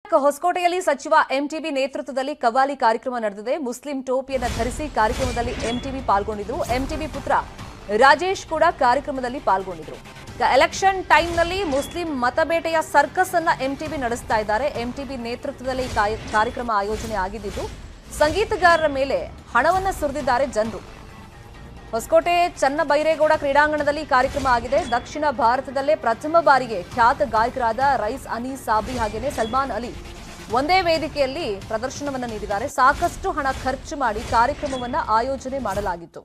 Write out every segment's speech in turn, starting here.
ಹೊಸಕೋಟೆಯಲ್ಲಿ ಸಚಿವ ಎಂಟಿಬಿ ನೇತೃತ್ವದಲ್ಲಿ ಕವ್ವಾಲಿ ಕಾರ್ಯಕ್ರಮ ನಡೆದಿದೆ ಮುಸ್ಲಿಂ ಟೋಪಿಯನ್ನ ಧರಿಸಿ ಕಾರ್ಯಕ್ರಮದಲ್ಲಿ ಎಂಟಿಬಿ ಪಾಲ್ಗೊಂಡಿದ್ರು ಎಂಟಿಬಿ ಪುತ್ರ ರಾಜೇಶ್ ಕೂಡ ಕಾರ್ಯಕ್ರಮದಲ್ಲಿ ಪಾಲ್ಗೊಂಡಿದ್ರು ಈಗ ಎಲೆಕ್ಷನ್ ಟೈಮ್ನಲ್ಲಿ ಮುಸ್ಲಿಂ ಮತಬೇಟೆಯ ಸರ್ಕಸ್ ಅನ್ನ ಎಂಟಿಬಿ ನಡೆಸ್ತಾ ಇದ್ದಾರೆ ಎಂಟಿಬಿ ನೇತೃತ್ವದಲ್ಲಿ ಈ ಕಾಯ- ಕಾರ್ಯಕ್ರಮ ಆಯೋಜನೆ ಆಗಿದ್ದು ಸಂಗೀತಗಾರರ ಮೇಲೆ ಹಣವನ್ನ ಸುರಿದಿದ್ದಾರೆ ಜನರು ಹೊಸಕೋಟೆ ಚನ್ನಬೈರೇಗೌಡ ಕ್ರೀಡಾಂಗಣದಲ್ಲಿ ಈ ಕಾರ್ಯಕ್ರಮ ಆಗಿದೆ ದಕ್ಷಿಣ ಭಾರತದಲ್ಲೇ ಪ್ರಥಮ ಬಾರಿಗೆ ಖ್ಯಾತ ಗಾಯಕರಾದ ರೈಸ್ ಅನೀಸ್ ಸಾಬ್ರಿ ಹಾಗೇನೆ ಸಲ್ಮಾನ್ ಅಲಿ ಒಂದೇ ವೇದಿಕೆಯಲ್ಲಿ ಪ್ರದರ್ಶನವನ್ನ ನೀಡಿದ್ದಾರೆ ಸಾಕಷ್ಟು ಹಣ ಖರ್ಚು ಮಾಡಿ ಕಾರ್ಯಕ್ರಮವನ್ನ ಆಯೋಜನೆ ಮಾಡಲಾಗಿತ್ತು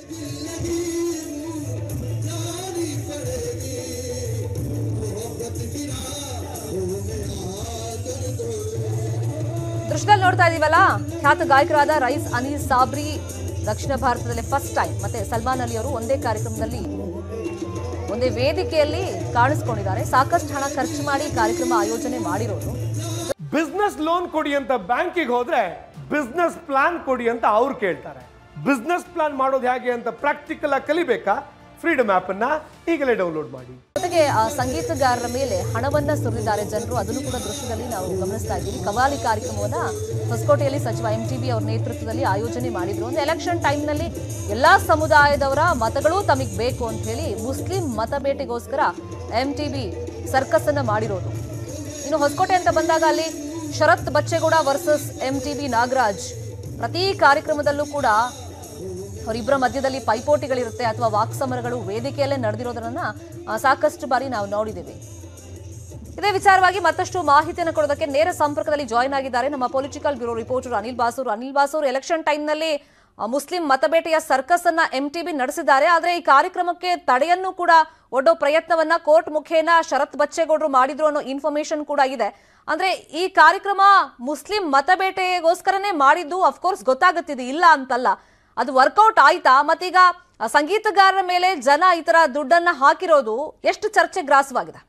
ದೃಶ್ಯದಲ್ಲಿ ನೋಡ್ತಾ ಇದೀವಲ್ಲ ಖ್ಯಾತ ಗಾಯಕರಾದ ರೈಸ್ ಅನೀಸ್ ಸಾಬ್ರಿ ದಕ್ಷಿಣ ಭಾರತದಲ್ಲಿ ಫಸ್ಟ್ ಟೈಮ್ ಮತ್ತೆ ಸಲ್ಮಾನ್ ಅಲಿ ಅವರು ಒಂದೇ ಕಾರ್ಯಕ್ರಮದಲ್ಲಿ ಒಂದೇ ವೇದಿಕೆಯಲ್ಲಿ ಕಾಣಿಸ್ಕೊಂಡಿದ್ದಾರೆ ಸಾಕಷ್ಟು ಹಣ ಖರ್ಚು ಮಾಡಿ ಈ ಕಾರ್ಯಕ್ರಮ ಆಯೋಜನೆ ಮಾಡಿರೋದು ಬಿಸ್ನೆಸ್ ಲೋನ್ ಕೊಡಿ ಅಂತ ಬ್ಯಾಂಕಿಗೆ ಹೋದ್ರೆ ಬಿಸ್ನೆಸ್ ಪ್ಲಾನ್ ಕೊಡಿ ಅಂತ ಅವ್ರು ಕೇಳ್ತಾರೆ ಬಿಸ್ನೆಸ್ ಪ್ಲಾನ್ ಮಾಡೋದು ಹೇಗೆ ಅಂತ ಪ್ರಾಕ್ಟಿಕಲ್ ಆಗಿ ಕಲಿಬೇಕಾ ಫ್ರೀಡಮ್ ಆಪ್ ಅನ್ನ ಈಗಲೇ ಡೌನ್ಲೋಡ್ ಮಾಡಿ ಜೊತೆಗೆ ಆ ಸಂಗೀತಗಾರರ ಮೇಲೆ ಹಣವನ್ನ ಸುರಿದಿದ್ದಾರೆ ಜನರು ಅದನ್ನು ಕೂಡ ದೃಶ್ಯದಲ್ಲಿ ನಾವು ಗಮನಿಸ್ತಾ ಇದ್ದೀವಿ ಕವಾಲಿ ಕಾರ್ಯಕ್ರಮವನ್ನ ಹೊಸಕೋಟೆಯಲ್ಲಿ ಸಚಿವ ಎಂ ಟಿ ಬಿ ಅವರ ನೇತೃತ್ವದಲ್ಲಿ ಆಯೋಜನೆ ಮಾಡಿದ್ರು ಒಂದು ಎಲೆಕ್ಷನ್ ಟೈಮ್ನಲ್ಲಿ ಎಲ್ಲಾ ಸಮುದಾಯದವರ ಮತಗಳು ತಮಗೆ ಬೇಕು ಅಂತ ಹೇಳಿ ಮುಸ್ಲಿಂ ಮತಬೇಟೆಗೋಸ್ಕರ ಎಂ ಟಿ ಬಿ ಸರ್ಕಸ್ ಅನ್ನ ಮಾಡಿರೋದು ಇನ್ನು ಹೊಸಕೋಟೆ ಅಂತ ಬಂದಾಗ ಅಲ್ಲಿ Sharath Bachegowda versus M T B Nagaraj ಪ್ರತಿ ಕಾರ್ಯಕ್ರಮದಲ್ಲೂ ಕೂಡ ಅವರಿಬ್ಬರ ಮಧ್ಯದಲ್ಲಿ ಪೈಪೋಟಿಗಳಿರುತ್ತೆ ಅಥವಾ ವಾಕ್ಸಮರಗಳು ವೇದಿಕೆಯಲ್ಲೇ ನಡೆದಿರೋದನ್ನ ಆ, ಸಾಕಷ್ಟು ಬಾರಿ ನಾವು ನೋಡಿದ್ದೀವಿ ಇದೇ ವಿಚಾರವಾಗಿ ಮತ್ತಷ್ಟು ಮಾಹಿತಿಯನ್ನು ಕೊಡೋದಕ್ಕೆ ನೇರ ಸಂಪರ್ಕದಲ್ಲಿ ಜಾಯ್ನ್ ಆಗಿದ್ದಾರೆ ನಮ್ಮ political bureau reporter Anil Basur Anil Basur election ಟೈಮ್ನಲ್ಲಿ ಆ, ಮುಸ್ಲಿಂ ಮತಬೇಟೆಯ ಸರ್ಕಸ್ ಅನ್ನ ಎಂಟಿಬಿ ನಡೆಸಿದ್ದಾರೆ ಆದರೆ ಈ ಕಾರ್ಯಕ್ರಮಕ್ಕೆ ತಡೆಯನ್ನು ಕೂಡ ಒಡ್ಡೋ ಪ್ರಯತ್ನವನ್ನ ಕೋರ್ಟ್ ಮುಖೇನ ಶರತ್ ಬಚ್ಚೇಗೌಡರು ಮಾಡಿದ್ರು ಅನ್ನೋ ಇನ್ಫಾರ್ಮೇಶನ್ ಕೂಡ ಇದೆ ಅಂದ್ರೆ ಈ ಕಾರ್ಯಕ್ರಮ ಮುಸ್ಲಿಂ ಮತಬೇಟೆಗೋಸ್ಕರನೇ ಮಾಡಿದ್ದು ಅಫ್ಕೋರ್ಸ್ ಗೊತ್ತಾಗುತ್ತಿದೆ ಇಲ್ಲ ಅಂತಲ್ಲ ಅದು ವರ್ಕೌಟ್ ಆಯ್ತಾ ಮತ್ತೀಗ ಆ, ಸಂಗೀತಗಾರರ ಮೇಲೆ ಜನ ಈ ತರ ದುಡ್ಡನ್ನ ಹಾಕಿರೋದು ಎಷ್ಟು ಚರ್ಚೆ ಗ್ರಾಸವಾಗಿದೆ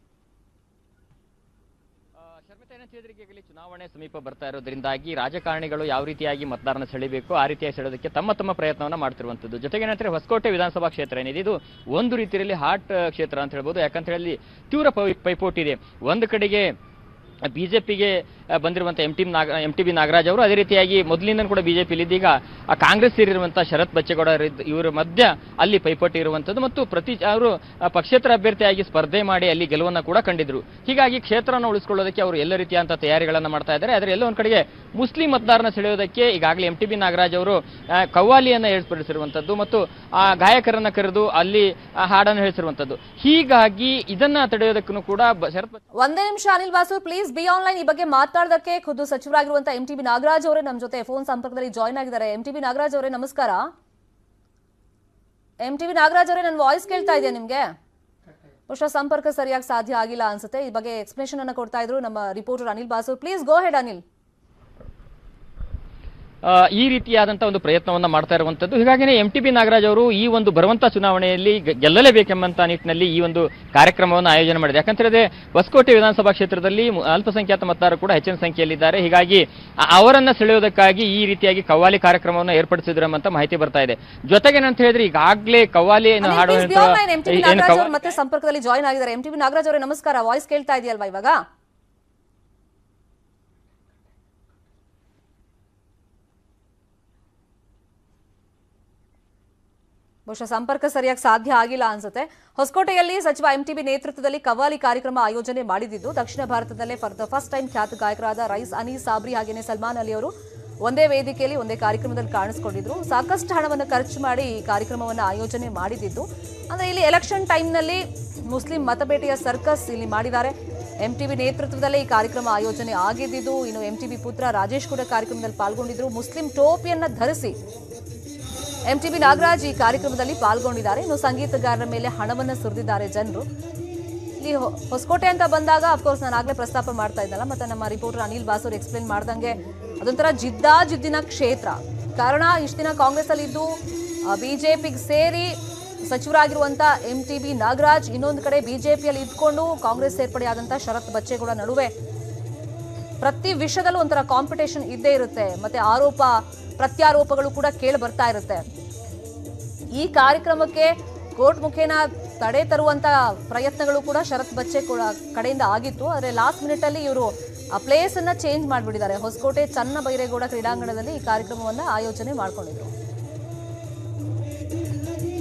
ಶರ್ಮಿತಾ ಏನಂತ ಹೇಳಿದ್ರೆ ಈಗಾಗಲೇ ಚುನಾವಣೆ ಸಮೀಪ ಬರ್ತಾ ಇರೋದ್ರಿಂದಾಗಿ ರಾಜಕಾರಣಿಗಳು ಯಾವ ರೀತಿಯಾಗಿ ಮತದಾರನ ಸೆಳೆಯಬೇಕು ಆ ರೀತಿಯಾಗಿ ಸೆಳೆಯೋದಕ್ಕೆ ತಮ್ಮ ತಮ್ಮ ಪ್ರಯತ್ನವನ್ನ ಮಾಡ್ತಿರುವಂತದ್ದು ಜೊತೆಗೆ ಏನಂದ್ರೆ ಹೊಸಕೋಟೆ ವಿಧಾನಸಭಾ ಕ್ಷೇತ್ರ ಏನಿದೆ ಇದು ಒಂದು ರೀತಿಯಲ್ಲಿ ಹಾಟ್ ಕ್ಷೇತ್ರ ಅಂತ ಹೇಳ್ಬೋದು ಯಾಕಂತ ಹೇಳಿ ತೀವ್ರ ಪೈ- ಪೈಪೋಟಿ ಇದೆ ಒಂದು ಕಡೆಗೆ ಬಿಜೆಪಿಗೆ ಬಂದಿರುವಂತಹ M T Naga M T B Nagaraj ಅವರು ಅದೇ ರೀತಿಯಾಗಿ ಮೊದಲಿಂದ ಕೂಡ ಬಿಜೆಪಿಯಲ್ಲಿ ಇದ್ದೀಗ ಆ ಕಾಂಗ್ರೆಸ್ ಸೇರಿರುವಂತಹ ಶರತ್ ಬಚ್ಚೇಗೌಡ ಅವರಿದ್ದ- ಇವರ ಮಧ್ಯ ಅಲ್ಲಿ ಪೈಪೋಟಿ ಇರುವಂತದ್ದು ಮತ್ತು ಪ್ರತಿ ಅವರು ಆ, ಪಕ್ಷೇತರ ಅಭ್ಯರ್ಥಿಯಾಗಿ ಸ್ಪರ್ಧೆ ಮಾಡಿ ಅಲ್ಲಿ ಗೆಲುವನ್ನ ಕೂಡ ಕಂಡಿದ್ರು ಹೀಗಾಗಿ ಕ್ಷೇತ್ರವನ್ನು ಉಳಿಸಿಕೊಳ್ಳೋದಕ್ಕೆ ಅವರು ಎಲ್ಲ ರೀತಿಯಂತಹ ತಯಾರಿಗಳನ್ನ ಮಾಡ್ತಾ ಇದ್ದಾರೆ ಆದರೆ ಎಲ್ಲ ಒಂದ್ ಕಡೆಗೆ ಮುಸ್ಲಿಂ ಮತದಾರನ ಸೆಳೆಯೋದಕ್ಕೆ ಈಗಾಗಲೇ ಎಂ ಟಿ ಬಿ ನಾಗರಾಜ್ ಅವರು ಆ, ಕವ್ವಾಲಿಯನ್ನ ಏರ್ಪಡಿಸಿರುವಂತದ್ದು ಮತ್ತು ಆ ಗಾಯಕರನ್ನ ಕರೆದು ಅಲ್ಲಿ ಆ ಹಾಡನ್ನು ಹೇಳಿಸಿರುವಂತದ್ದು ಹೀಗಾಗಿ ಇದನ್ನ ತಡೆಯೋದಕ್ಕೂ ಕೂಡ ಬ- ಶರತ್ ಬಚ್ಚ- ಒಂದೇ ನಿಮಿಷ Anil Basu please be online ಈ ಬಗ್ಗೆ ಮಾತಾಡೋದಕ್ಕೆ ಖುದ್ದು ಸಚಿವರಾಗಿರುವಂತಹ ಎಂ ಟಿ ಬಿ ನಾಗರಾಜ್ ಅವರೇ ನಮ್ಮ ಜೊತೆ ಫೋನ್ ಸಂಪರ್ಕದಲ್ಲಿ ಜಾಯ್ನ್ ಆಗಿದ್ದಾರೆ ಎಂ ಟಿ ಬಿ ನಾಗರಾಜ್ ಅವರೇ ನಮಸ್ಕಾರ ಎಂ ಟಿ ಬಿ ನಾಗರಾಜ್ ಅವರೇ ನನ್ನ ವಾಯ್ಸ್ ಕೇಳ್ತಾ ಇದೆಯಾ ನಿಮ್ಗೆ ಬಹುಶಃ ಸಂಪರ್ಕ ಸರಿಯಾಗಿ ಸಾಧ್ಯ ಆಗಿಲ್ಲ ಅನ್ಸುತ್ತೆ ಈ ಬಗ್ಗೆ ಎಕ್ಸ್ಪ್ಲೇಷನ್ ಅನ್ನ ಕೊಡ್ತಾ ಇದ್ರು ನಮ್ಮ reporter Anil Basu please go ahead Anil ಆ, ಈ ರೀತಿಯಾದಂತಹ ಒಂದು ಪ್ರಯತ್ನವನ್ನ ಮಾಡ್ತಾ ಇರುವಂತದ್ದು ಹೀಗಾಗಿನೇ ಎಂ ಟಿ ಬಿ ನಾಗರಾಜ್ ಅವರು ಈ ಒಂದು ಬರುವಂತಹ ಚುನಾವಣೆಯಲ್ಲಿ ಗೆ- ಗೆಲ್ಲಲೇಬೇಕೆಂಬಂತ ನಿಟ್ಟಿನಲ್ಲಿ ಈ ಒಂದು ಕಾರ್ಯಕ್ರಮವನ್ನು ಆಯೋಜನೆ ಮಾಡಿದೆ ಯಾಕಂತ ಹೇಳಿದ್ರೆ ಹೊಸಕೋಟೆ ವಿಧಾನಸಭಾ ಕ್ಷೇತ್ರದಲ್ಲಿ ಮು- ಅಲ್ಪಸಂಖ್ಯಾತ ಮತದಾರರು ಕೂಡ ಹೆಚ್ಚಿನ ಸಂಖ್ಯೆಯಲ್ಲಿದ್ದಾರೆ ಹೀಗಾಗಿ ಆ- ಅವರನ್ನ ಸೆಳೆಯೋದಕ್ಕಾಗಿ ಈ ರೀತಿಯಾಗಿ ಕವ್ವಾಲಿ ಕಾರ್ಯಕ್ರಮವನ್ನು ಏರ್ಪಡಿಸಿದ್ರು ಅಂತ ಮಾಹಿತಿ ಬರ್ತಾ ಇದೆ ಜೊತೆಗೆ ಏನಂತ ಹೇಳಿದ್ರೆ ಈಗಾಗಲೇ ಕವ್ವಾಲಿ Anil, please be online. M T B Nagaraj ಅವರು ಮತ್ತೆ ಸಂಪರ್ಕದಲ್ಲಿ ಜಾಯ್ನ್ ಆಗಿದ್ದಾರೆ ಎಂ ಟಿ ಬಿ ನಾಗರಾಜ್ ಅವರೇ ನಮಸ್ಕಾರ ವಾಯ್ಸ್ ಕೇಳ್ತಾ ಇದೆಯಲ್ವಾ ಇವಾಗ ಬಹುಶಃ ಸಂಪರ್ಕ ಸರಿಯಾಗಿ ಸಾಧ್ಯ ಆಗಿಲ್ಲ ಅನ್ಸುತ್ತೆ ಹೊಸಕೋಟೆಯಲ್ಲಿ ಸಚಿವ ಎಂಟಿಬಿ ನೇತೃತ್ವದಲ್ಲಿ ಕವ್ವಾಲಿ ಕಾರ್ಯಕ್ರಮ ಆಯೋಜನೆ ಮಾಡಿದ್ದು ದಕ್ಷಿಣ ಭಾರತದಲ್ಲೇ ಫಾರ್ ದ ಫಸ್ಟ್ ಟೈಮ್ ಖ್ಯಾತ ಗಾಯಕರಾದ ರೈಸ್ ಅನೀಸ್ ಸಾಬ್ರಿ ಹಾಗೇನೆ ಸಲ್ಮಾನ್ ಅಲಿ ಅವರು ಒಂದೇ ವೇದಿಕೆಯಲ್ಲಿ ಒಂದೇ ಕಾರ್ಯಕ್ರಮದಲ್ಲಿ ಕಾಣಿಸ್ಕೊಂಡಿದ್ರು ಸಾಕಷ್ಟು ಹಣವನ್ನು ಖರ್ಚು ಮಾಡಿ ಈ ಕಾರ್ಯಕ್ರಮವನ್ನು ಆಯೋಜನೆ ಮಾಡಿದ್ದು ಅಂದ್ರೆ ಇಲ್ಲಿ ಎಲೆಕ್ಷನ್ ಟೈಮ್ನಲ್ಲಿ ಮುಸ್ಲಿಂ ಮತಬೇಟೆಯ ಸರ್ಕಸ್ ಇಲ್ಲಿ ಮಾಡಿದ್ದಾರೆ ಎಂಟಿಬಿ ನೇತೃತ್ವದಲ್ಲೇ ಈ ಕಾರ್ಯಕ್ರಮ ಆಯೋಜನೆ ಆಗಿದ್ದು ಇನ್ನು ಎಂಟಿಬಿ ಪುತ್ರ ರಾಜೇಶ್ ಕೂಡ ಕಾರ್ಯಕ್ರಮದಲ್ಲಿ ಪಾಲ್ಗೊಂಡಿದ್ರು ಮುಸ್ಲಿಂ ಟೋಪಿಯನ್ನ ಧರಿಸಿ ಎಂಟಿಬಿ ನಾಗರಾಜ್ ಈ ಕಾರ್ಯಕ್ರಮದಲ್ಲಿ ಪಾಲ್ಗೊಂಡಿದ್ದಾರೆ ಇನ್ನು ಸಂಗೀತಗಾರರ ಮೇಲೆ ಹಣವನ್ನು ಸುರಿದಿದ್ದಾರೆ ಜನರು ಇಲ್ಲಿ ಹೊ- ಹೊಸಕೋಟೆ ಅಂತ ಬಂದಾಗ ಅಫ್ಕೋರ್ಸ್ ನಾನು ಆಗ್ಲೇ ಪ್ರಸ್ತಾಪ ಮಾಡ್ತಾ ಇದ್ದಲ್ಲ ಮತ್ತೆ ನಮ್ಮ ರಿಪೋರ್ಟರ್ ಅನಿಲ್ ಬಾಸೂರ್ ಎಕ್ಸ್ಪ್ಲೇನ್ ಮಾಡ್ದಂಗೆ ಅದೊಂಥರ ಜಿದ್ದಾಜಿದ್ದಿನ ಕ್ಷೇತ್ರ ಕಾರಣ ಇಷ್ಟು ದಿನ ಕಾಂಗ್ರೆಸ್ ಅಲ್ಲಿ ಇದ್ದು ಬಿಜೆಪಿಗೆ ಸೇರಿ ಸಚಿವರಾಗಿರುವಂತ ಎಂ ಟಿ ಬಿ ನಾಗರಾಜ್ ಇನ್ನೊಂದು ಕಡೆ ಬಿಜೆಪಿಯಲ್ಲಿ ಇದ್ಕೊಂಡು ಕಾಂಗ್ರೆಸ್ ಸೇರ್ಪಡೆಯಾದಂತ ಶರತ್ ಬಚ್ಚೇಗೌಡ ನಡುವೆ ಪ್ರತಿ ವಿಷಯದಲ್ಲೂ ಒಂಥರ ಕಾಂಪಿಟೇಷನ್ ಇದ್ದೇ ಇರುತ್ತೆ ಮತ್ತೆ ಆರೋಪ ಪ್ರತ್ಯಾರೋಪಗಳು ಕೂಡ ಕೇಳಿ ಬರ್ತಾ ಇರುತ್ತೆ ಈ ಕಾರ್ಯಕ್ರಮಕ್ಕೆ ಕೋರ್ಟ್ ಮುಖೇನ ತಡೆ ತರುವಂತ ಪ್ರಯತ್ನಗಳು ಕೂಡ ಶರತ್ ಬಚ್ಚೆ ಕೂಡ ಕಡೆಯಿಂದ ಆಗಿತ್ತು ಆದರೆ ಲಾಸ್ಟ್ ಮಿನಿಟ್ ಅಲ್ಲಿ ಇವರು ಆ ಪ್ಲೇಸ್ ಅನ್ನ ಚೇಂಜ್ ಮಾಡಿಬಿಟ್ಟಿದ್ದಾರೆ ಹೊಸಕೋಟೆ ಚನ್ನ ಬೈರೇಗೌಡ ಕ್ರೀಡಾಂಗಣದಲ್ಲಿ ಈ ಕಾರ್ಯಕ್ರಮವನ್ನ ಆಯೋಜನೆ ಮಾಡ್ಕೊಂಡಿದ್ರು